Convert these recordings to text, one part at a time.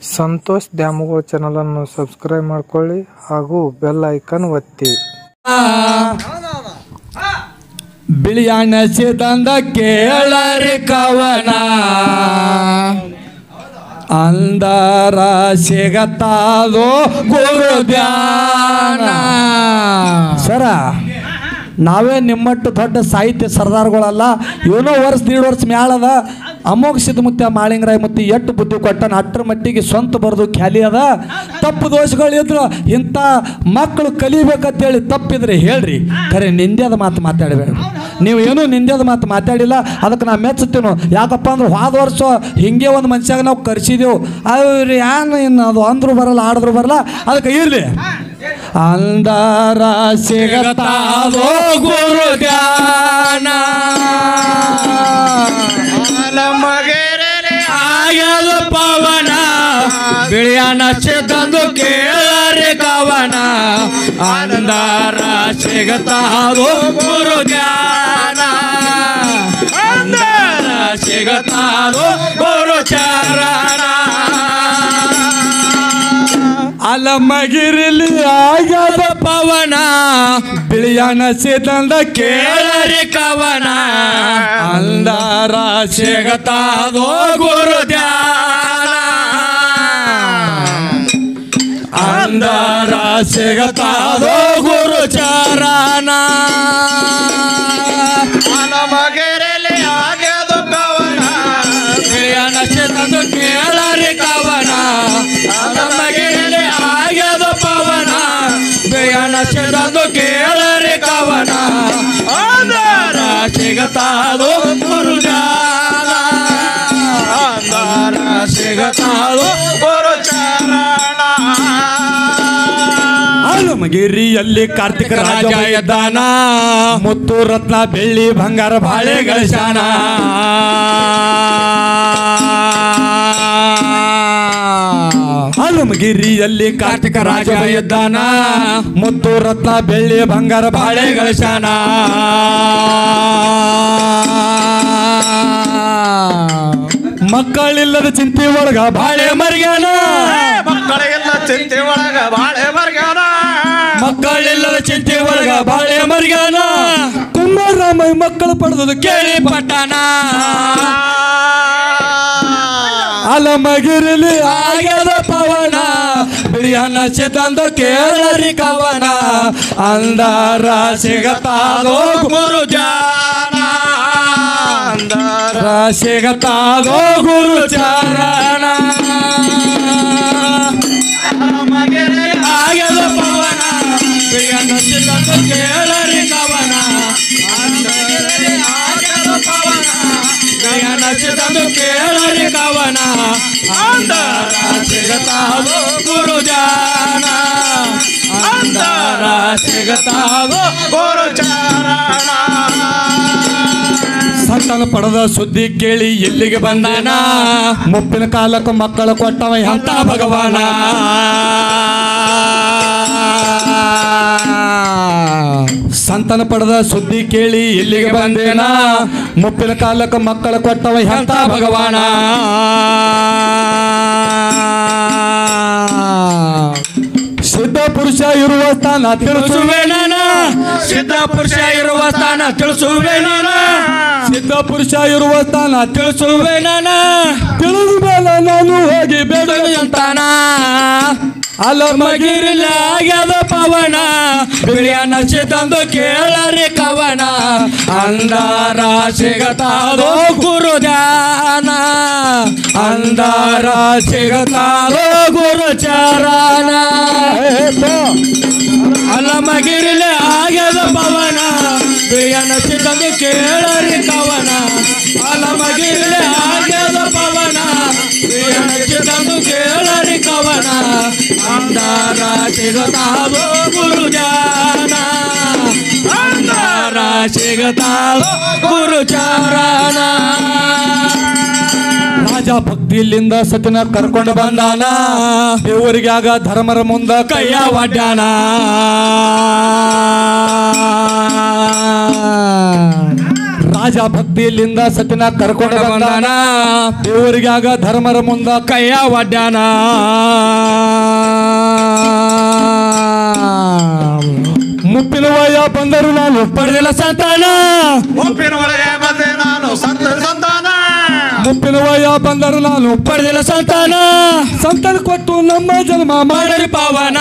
ಸಂತೋಷ್ ದ್ಯಾಮವ್ವ ಚಾನಲನ್ನು ಸಬ್ಸ್ಕ್ರೈಬ್ ಮಾಡ್ಕೊಳ್ಳಿ ಹಾಗೂ ಬೆಲ್ ಐಕನ್ ಒತ್ತಿ ಬಿಳಿಯಣ್ಣ ಸಿದಂದ ಕೇಳರಿ ಕವನ ಅಂದರ ಸಿಗತ್ತಾದೋ ಗುರು ಧ್ಯಾನ ಸರ ನಾವೇ ನಿಮ್ಮಟ್ಟು ದೊಡ್ಡ ಸಾಹಿತ್ಯ ಸರ್ದಾರ್ಗಳಲ್ಲ ಏನೋ ವರ್ಷ ದೀಡ್ ವರ್ಷ ಮ್ಯಾಳದ ಅಮೋಘ ಸಿದ್ಧಮುತ್ಯ ಮಾಳಿಂಗರಾಯ ಮತ್ತು ಎಟ್ಟು ಬುದ್ಧಿ ಕೊಟ್ಟನ ಅಟ್ರ ಮಟ್ಟಿಗೆ ಸ್ವಂತ ಬರೆದು ಖ್ಯಾಲಿ ಅದ ತಪ್ಪು ದೋಷಗಳಿದ್ರು ಇಂಥ ಮಕ್ಕಳು ಕಲಿಬೇಕಂತೇಳಿ ತಪ್ಪಿದ್ರೆ ಹೇಳ್ರಿ ಖರೆ ನಿಂದ್ಯದ ಮಾತು ಮಾತಾಡಬೇಡ ನೀವು ಏನೂ ನಿಂದ್ಯದ ಮಾತು ಮಾತಾಡಿಲ್ಲ ಅದಕ್ಕೆ ನಾ ಮೆಚ್ಚುತ್ತೇನು ಯಾಕಪ್ಪ ಅಂದ್ರೆ ಹೋದ ವರ್ಷ ಹಿಂಗೆ ಒಂದು ಮನುಷ್ಯಾಗ ನಾವು ಕರ್ಸಿದೆವು ಅವ್ರು ಏನು ಇನ್ನು ಅದು ಅಂದ್ರು ಬರಲ್ಲ ಆಡಿದ್ರು ಬರಲ್ಲ ಅದಕ್ಕೆ ಇರಲಿ ಅಂದರ ಸಿಗತಾದೋ ಗುರು ಧ್ಯಾನ ಆಗ್ಯದ ಪವನ ಬಿಳಿಯನ ತಂದು ಕೇಳರಿ ಕವನ ಅಂದರ ಸಿಗತಾದೋ ಗುರು ಧ್ಯಾನ ಅಂದರ ಸಿಗತಾದೋ ಗುರು ಚರಣ ಅಲಮಗಿರಿಲಿ ಆಗದ ಪವನ ಬಿಳಿಯನ ಸಿದಂದ ಕೇಳರಿ ಕವನ ಅಂದಾರ ಸಿಗತಾದೋ ಗುರು ಧ್ಯಾನ ಅಂದಾರ ಸಿಗತಾದೋ ಗುರು ಚರಣ ಮಗರಲ್ಲಿ ಆಗ್ಯದು ಕವನ ಬಿಳಿಯನ ಸಿದಂದು ಕೇಳರಿ ಕವನ ಅಲಮಗಿರಿಲಿ ಆಗದ ಪವನ ಬಿಳಿಯನ ಸಿದಂದು ಕೇಳರಿ ಕವನ ಅಂದಾರ ಸಿಗತಾದೋ ಗುರು ಧ್ಯಾನ ಅಂದಾರ ಸಿಗತಾದೋ ಗುರು ಚರಣ ಆಲಮಗಿರಿಯಲ್ಲಿ ಕಾರ್ತಿಕ ರಾಜ ಎದ್ದಾನ ಮುತ್ತು ರತ್ನ ಬೆಳ್ಳಿ ಬಂಗಾರ ಬಾಳೆ ಗಳಿಸಾನ ಆಲಮಗಿರಿಯಲ್ಲಿ ಕಾರ್ತಿಕ ರಾಜ ಎದ್ದಾನ ಮುತ್ತು ರತ್ನ ಬೆಳ್ಳಿ ಬಂಗಾರ ಬಾಳೆ ಗಳಿಸಾನ ಮಕ್ಕಳಿಲ್ಲದ ಚಿಂತೆ ಒಳಗ ಬಾಳೆ ಮರ್ಗ್ಯಾನ ಮಕ್ಕಳಿಗೆಲ್ಲ ಚಿಂತೆ ಒಳಗ ಬಾಳೆ ಬರ್ಗಾನ ಮಕ್ಕಳಿಲ್ಲದ ಚಿಂತೆ ಒಳಗ ಬಾಳೆ ಮರ್ಗ್ಯಾನ ಕುಮಾರರಾಮ ಮಕ್ಕಳು ಪಡೆದು ಕೇಳಿ ಪಟ್ಟಣ ಅಲಮಗಿರಿಲಿ ಆಗ್ಯದ ಪವನ ಬಿಳಿಯನ್ನ ಸಿದ್ದಂದು ಕೇಳರಿ ಕವನ ಅಂದಾರ ಸಿಗತಾದೋ ಗುರು ಜಾನ ಅಂದಾರ ಸಿಗತಾದೋ ಗುರು ಚರಣ ಮಗರಲ್ಲಿ ಆಗ್ಯದ ಪವನ ಬಿಳಿಯನ್ನ ಸಿದ್ದಂದು ಕೇಳರಿ ಕವನ ಅಂದಾರ ಆಗ್ಯದ ಪವನ ಬಿಳಿಯನ್ನ ಸಿದ್ದಂದು ಕೇಳರಿ ಕವನ ಅಂದಾರ ಸಿಗತಾದೋ ಗುರು ಜಾನ ಅಂದಾರ ಸಿಗತಾದೋ ಗುರು ಚರಣ ಸಂತಾನ ಪಡೆದ ಸುದ್ದಿ ಕೇಳಿ ಎಲ್ಲಿಗೆ ಬಂದಾನ ಮುಪ್ಪಿನ ಕಾಲಕ್ಕೆ ಮಕ್ಕಳು ಕೊಟ್ಟವ ಎಂತ ಭಗವಾನ ಸಂತಾನ ಪಡೆದ ಸುದ್ದಿ ಕೇಳಿ ಎಲ್ಲಿಗೆ ಬಂದೇನ ಮುಪ್ಪಿನ ಕಾಲಕ್ಕೆ ಮಕ್ಕಳು ಕೊಟ್ಟವ ಎಂತ ಭಗವಾನ ಸಿದ್ಧ ಪುರುಷ ಇರುವ ಸ್ಥಾನ ತಿಳಿಸುವೆ ನಾನ ಸಿದ್ಧ ಪುರುಷ ಇರುವ ಸ್ಥಾನ ತಿಳಿಸುವೆ ನಾನ ಸಿದ್ಧ ಪುರುಷ ಇರುವ ಸ್ಥಾನ ತಿಳಿಸುವೆ ನಾನ ತಿಳಿದ ಮೇಲೆ ನಾನು ಹೋಗಿ ಬೇಡಲು ಅಂತಾನ ಅಲಮಗಿರಿಲಿ ಆಗ್ಯದ ಪವನ ಬಿಳಿಯ ನಶೆ ತಂದು ಕೇಳರಿ ಕವನ ಅಂದಾರ ಸಿಗತಾದೋ ಗುರು ಧ್ಯಾನ ಅಂದಾರ ಸಿಗತಾದೋ ಗುರು ಚರಣ ಅಲಮಗಿರಿಲಿ ಆಗ್ಯದ ಪವನ ಬಿಳಿಯನ ಸಿದ್ಧಂದು ಕೇಳರಿ ಕವನ ಅಲಮಗಿರಿಲಿ ಆಗ್ಯದ ಪವನ ಬಿಳಿಯನ ಸಿದ್ಧಂದು ಕೇಳರಿ ಕವನ ಅಂದಾರ ಸಿಗತಾವೋ ಗುರು ಜಾನ ಅಂದಾರ ಸಿಗತಾವೋ ಗುರು ಚಾರಣ ರಾಜ ಭಕ್ತಿಲಿಂದ ಸತಿನ ಕರ್ಕೊಂಡು ಬಂದಾನ ದೇವರಿಗೆ ಆಗ ಧರ್ಮರ ಮುಂದ ಕೈಯ ಒಡ್ಯಾನ ರಾಜ ಭಕ್ತಿಯಲ್ಲಿಂದ ಸತಿನ ಕರ್ಕೊಂಡು ಬಂದಾನ ದೇವರಿಗಾಗ ಧರ್ಮರ ಮುಂದ ಕೈಯ ಒಡ್ಯಾನ ಮುಪ್ಪಿನ ವಯ ಬಂದರು ನಾನು ಪಡೆದಿಲ್ಲ ಸಂತಾನ ಒಪ್ಪಿನ ಒಳಗೆ ಬಂದೆ ನಾನು ಸಂತ ಸಂತಾನ ಮುಪ್ಪಿನ ವಯ ಬಂದರು ನಾನು ಪಡೆದಿಲ್ಲ ಸಂತಾನ ಸಂತಾನ ಕೊಟ್ಟು ನಮ್ಮ ಜನ್ಮ ಮಾಡರಿ ಪಾವನ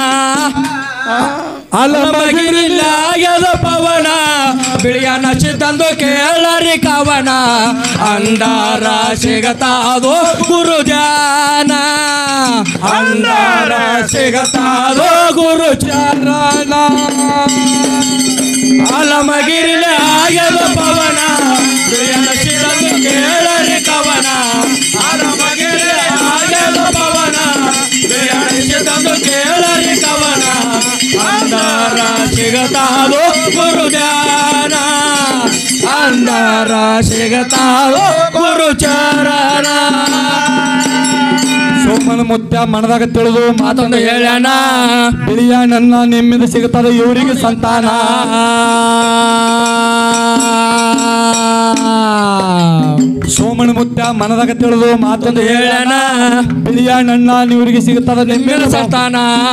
ಅಲಮಗಿರಿಲ್ಲ ಆಗ್ಯದ ಪವನ ಬಿಳಿಯ ನಚಿ ತಂದು ಕೇಳರಿ ಕವನ ಅಂದಾರ ಸಿಗತಾದೋ ಗುರು ಧ್ಯಾನ ಅಂದಾರ ಸಿಗತಾದೋ ಗುರು ಚರಣ ಅಲಮಗಿರಿಲ ಆಗ್ಯದ ಪವನ ಬಿಳಿಯ ನಚಿ ತಂದು ಕೇಳರಿ ಕವನ ಅಲಮಗಿರಿಲ ಆಗ್ಯದ ಪವನ ಬಿಳಿಯ ನಚಿ ತಂದು ಕೇಳರಿ ಕವನ ಅಂದಾರ ಸಿಗತಾದೋ ಗುರು ಧ್ಯಾನ ಅಂದಾರ ಸಿಗತಾದೋ ಗುರು ಚರಣ ಸೋಮನ ಮುತ್ಯ ಮನದಾಗ ತಿಳಿದು ಮಾತೊಂದು ಹೇಳ್ಯಾನ ಬಿಳಿಯ ನನ್ನ ನಿಮ್ಮಿಂದ ಸಿಗುತ್ತದೆ ಇವರಿಗೆ ಸಂತಾನ ಸೋಮನ ಮುತ್ಯ ಮನದಾಗ ತಿಳಿದು ಮಾತೊಂದು ಹೇಳ್ಯಾನ ಬಿಳಿಯ ನನ್ನ ಇವರಿಗೆ ಸಿಗುತ್ತದೆ ನಿಮ್ಮಿಂದ ಸಂತಾನ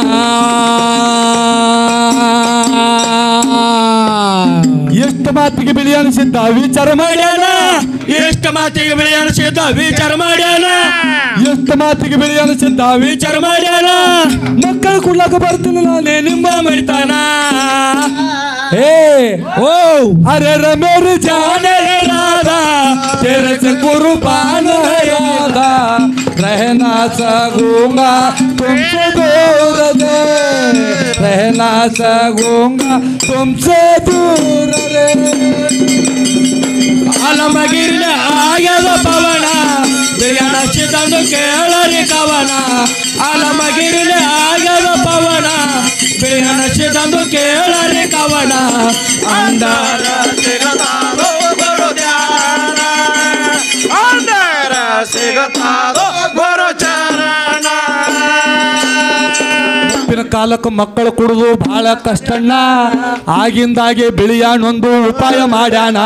ಎಷ್ಟು ಮಾತಿಗೆ ಬಿಳಿ ಅನಿಸಿದ್ದ ವಿಚಾರ ಮಾಡ್ಯಾನ ಎಷ್ಟು ಮಾತಿಗೆ ಬಿಳಿ ಅನಿಸಿದ್ದ ವಿಚಾರ ಮಾಡ್ಯಾನ ಎಷ್ಟು ಮಾತಿಗೆ ಬಿಳಿ ಅನಿಸಿದ್ದ ವಿಚಾರ ಮಾಡ್ಯಾನ ಮಕ್ಕಳು ಕೊಡ್ಲಾಕ ಬರ್ತೀನಿ ನಾನೇ ನಿಮ್ಮ ಮರಿತಾನ ಹೇ ಓ ಅರೆ ರಮೇರಿ ಜಾನೆ ರಾಧಾ तेरे से कुर्बान है यादा रहना सकूंगा तुमसे दूर रे रहना सकूंगा तुमसे दूर रे ಅಲಮಗಿರಿನ ಆಗ್ಯದ ಪವನ ಬಿಳಿಯಣ ಚಿದಂದು ಕೇಳರಿ ಕವನ ಅಲಮಗಿರಿನ ಆಗ್ಯದ ಪವನ ಬಿಳಿಯಣ ಚಿದಂದು ಕೇಳರಿ ಕವನ ಅಂದಾರ ಸಿಗತಾದೋ ಗುರು ಧ್ಯಾನ ಅಂದರ ಸಿಗತಾದೋ ಗುರು ಚರಣ ಉಪ್ಪಿನ ಕಾಲಕ್ಕೆ ಮಕ್ಕಳು ಕುಡಿದು ಬಹಳ ಕಷ್ಟಣ್ಣ ಆಗಿಂದಾಗೆ ಬಿಳಿಯಾಣೊಂದು ಉಪಾಯ ಮಾಡ್ಯಾನ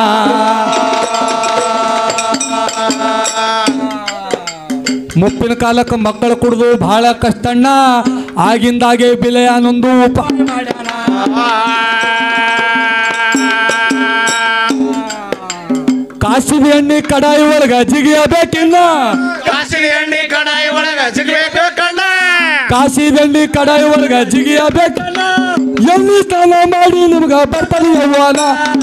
ಮುಪ್ಪಿನ ಕಾಲಕ್ಕೆ ಮಕ್ಕಳು ಕುಡಿದು ಬಹಳ ಕಷ್ಟಣ್ಣ ಆಗಿಂದಾಗೆ ಬಿಳಿಯಾನೊಂದು ಉಪಾಯ ಮಾಡ್ಯಾನ ಕಾಸಿದ ಎಣ್ಣೆ ಕಡಾಯಿ ಒಳಗ ಜಿಗಿಯಬೇಕಿನ್ನ ಕಾಸಿಗೆ ಎಣ್ಣೆ ಕಡಾಯಿ ಒಳಗ ಸಿಗ್ಬೇಕು ಕಣ್ಣ ಕಾಸಿದ ಎಣ್ಣೆ ಕಡಾಯಿ ಒಳಗ ಜಿಗಿಯಬೇಕಿನ್ನ ಎಣ್ಣೆ ಸ್ನಾನ ಮಾಡಿ ನಿಮ್ಗ ಬರ್ತದೆ ಯವ್ವಾನ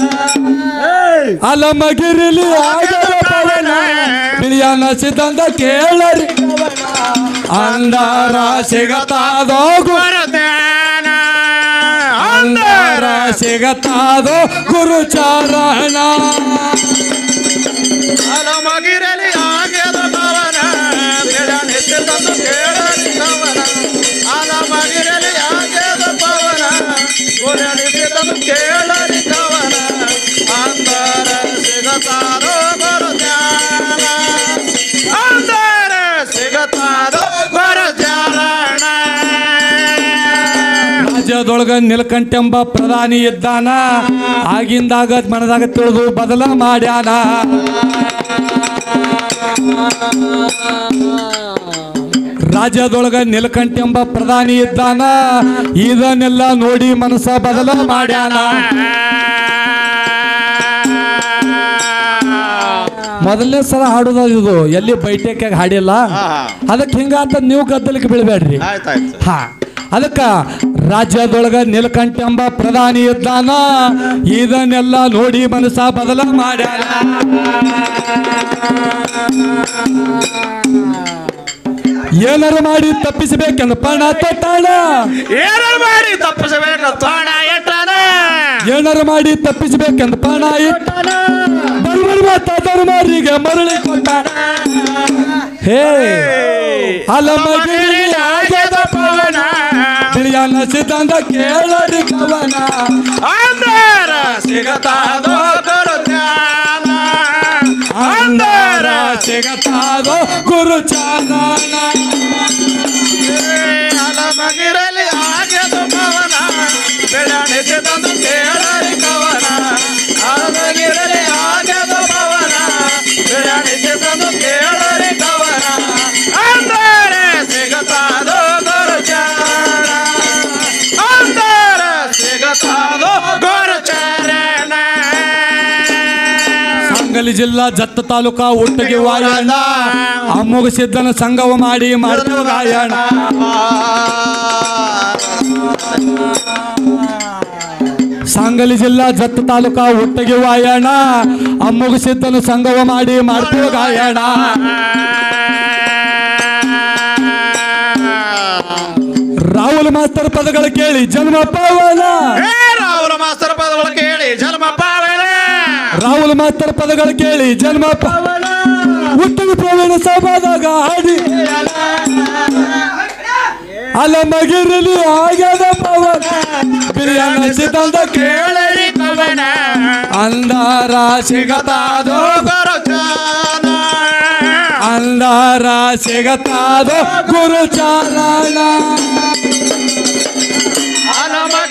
ಅಲಮಗಿರಿಲಿ ಆಗದ ಪವನ ಬಿಳಿಯನ ಸಿದ್ದಂದ ಕೇಳರಿ ಅಂದಾರ ಸಿಗತಾದೋ ಗು- ಗುರು ಧ್ಯಾನ ಅಂದಾರ ಸಿಗತಾದೋ ಗುರು ಚಾರಣ ಅಲಮಗಿರಲಿ ಆಗ್ಯದ ಪವನ ಬೇಡ ನಿತ್ಯ ತಂದು ಕೇಳಲಿ ಕವನ ಅಲಮಗಿರಲಿ ಆಗ್ಯದ ಪವನ ಗುರ ನಿತ್ಯ ತಂದು ಕೇಳಲಿ ಕವನ ಅಂದರ ಸಿಗತಾರೋ ಗುರು ಧ್ಯಾನ ಅಂದರ ಸಿಗತಾರೋ ಗುರು ಚಾರಣ ರಾಜ್ಯದೊಳಗ ನಿಲಕಂಠೆಂಬ ಪ್ರಧಾನಿ ಇದ್ದಾನ ಆಗಿಂದಾಗ ಮನದಾಗ ತಿಳಿದು ಬದಲ ಮಾಡ್ಯಾನ ರಾಜ್ಯದೊಳಗ ನಿಲಕಂಠೆಂಬ ಪ್ರಧಾನಿ ಇದ್ದಾನ ಇದನ್ನೆಲ್ಲ ನೋಡಿ ಮನಸ್ಸ ಬದಲ ಮಾಡ್ಯಾನ ಮೊದಲನೇ ಸಲ ಹಾಡುದ ಇದು ಎಲ್ಲಿ ಬೈಟೆಕಾಗ ಹಾಡಿಲ್ಲ ಅದಕ್ಕೆ ಹಿಂಗಾತ ನೀವು ಗದ್ದಲಕ್ಕೆ ಬೀಳ್ಬೇಡ್ರಿ ಆಯ್ತಾಯ್ತು ಹಾ ಅದಕ್ಕ ರಾಜ್ಯದೊಳಗ ನೀಲಕಂಠ ಎಂಬ ಪ್ರಧಾನಿ ಇದ್ದಾನ ಇದನ್ನೆಲ್ಲ ನೋಡಿ ಮನಸ್ಸ ಬದಲ ಮಾಡ್ಯಾನ ಏನಾರು ಮಾಡಿ ತಪ್ಪಿಸಬೇಕೆಂದ ಪಣ ತೊಟ್ಟಾಣ ಏನಾರು ಮಾಡಿ ತಪ್ಪಿಸಬೇಕು ತೋಣ ಎಟ್ಟನ ಏನಾರು ಮಾಡಿ ತಪ್ಪಿಸಬೇಕೆಂದ ಪಣ ಇಟ್ಟಾನ ಬರುವರು ಮಾತಾಡೋರು ಮಾರಿಗೆ ಮರಳಿ ಕೊಟ್ಟಾನ ಹೇ ಅಲಮಗಿರಿ ಆಗ್ಯದ ಪವನ ಬಿಳಿಯನ ಸಿದ್ಧಾಂತ ಕೇಳರಿ ಕವನ ಅಂದರ ಸಿಗತಾದೋ ಗುರು ಧ್ಯಾನ ಅಂದರ ಸಿಗತಾದೋ ಗುರು ಚಾರಣ ಅಲಮಗಿರಲಿ ಆಗ್ಯದ ಪವನ ಬೆಳಣಿಸಿ ತಂದು ಕೇಳರಿ ಕವನ ಅಲಮಗಿರಲಿ ಆಗ್ಯ ಸಾಂಗಲಿ ಜಿಲ್ಲಾ ಜತ್ತ ತಾಲೂಕಾ ಉಟ್ಟಗಿ ವಾಯಣ್ಣ ಅಮ್ಮಗ ಸಿದ್ಧನ ಸಂಗವ ಮಾಡಿ ಮಾಡ್ತೀವ ಗಾಯಣ ಸಾಂಗಲಿ ಜಿಲ್ಲಾ ಜತ್ತ ತಾಲೂಕಾ ಉಟ್ಟಗಿ ವಾಯಣ್ಣ ಅಮ್ಮಗ ಸಿದ್ಧನ ಸಂಗವ ಮಾಡಿ ಮಾಡ್ತೀವ ಗಾಯಣ ರಾಹುಲ್ ಮಾಸ್ತರ್ ಪದಗಳು ಕೇಳಿ ಜನ್ಮ ಪಾವನ ಹೇ ರಾಹುಲ ಮಾಸ್ತರ್ ಪದಗಳು ಕೇಳಿ ಜನ್ಮ ಪಾವನ ರಾಹುಲ್ ಮಾಸ್ತರ್ ಪದಗಳು ಕೇಳಿ ಜನ್ಮ ಪಾವನ ಉತ್ತಮ ಪ್ರವೀಣ ಸಭಾದಾಗ ಹಾಡಿ ಅಲ್ಲ ಮಗಿರಲಿ ಆಗ್ಯದ ಪವನ ಬಿರಿಯಾನ ಸಿದ್ಧಾಂತ ಕೇಳಿ ಕೇಳರಿ ಕವನ ಅಂದಾರ ಸಿಗತಾದೋ ಗುರುಚಾನ ಅಂದಾರ ಸಿಗತಾದೋ ಗುರುಚಾರಣ ನಮಗ